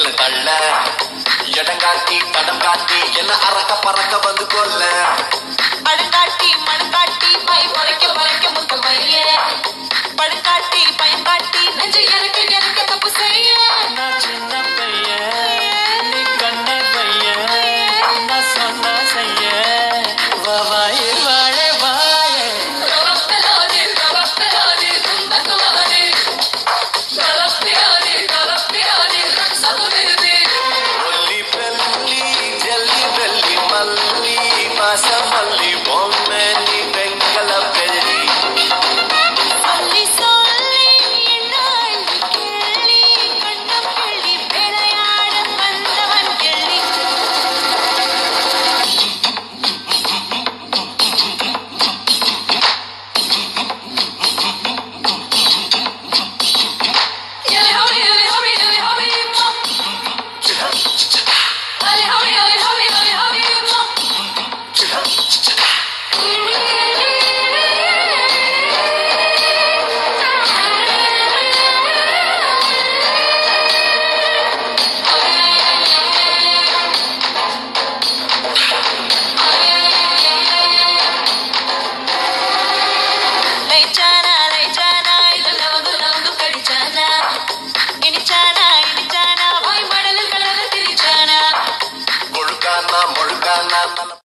மேல தள்ள இடங்காட்டி தடம் காட்டி என்ன அறக்க பறக்க வந்து கொல்ல படுங்காட்டி மண்காட்டி பை பறைக்க பறைக்க முத்த பைய படுங்காட்டி பயன்காட்டி நெஞ்சு இறக்க இறக்க தப்பு செய்ய நான் சின்ன பையன் நீ கண்ண பையன் நான் சொன்ன செய்ய வா வாயே வாழே வாயே கலப்பலாதே கலப்பலாதே துன்பக்கலாதே கலப்பியாதே கலப்பியாதே சதுரதே ஒல்லி பெல்லி ஜல்லி வெள்ளி மல்லி மாசம் மல்லி பொம்மை நீ வெங்கல பெள்ளி சொல்லி சொல்லி நாள் கிள்ளி கண்டம் கிள்ளி விளையாட வந்தவன் கிள்ளி يلي هوي يلي هوي يلي هوي يلي هوي يلي هوي يلي هوي லைச்சானா லைச்சானா இது லவங்கு லவங்கு கடிச்சானா இனிச்சானா இனிச்சானா வாய் மடலில் கலந்து திரிச்சானா முழுக்கானா முழுக்கானா நல்ல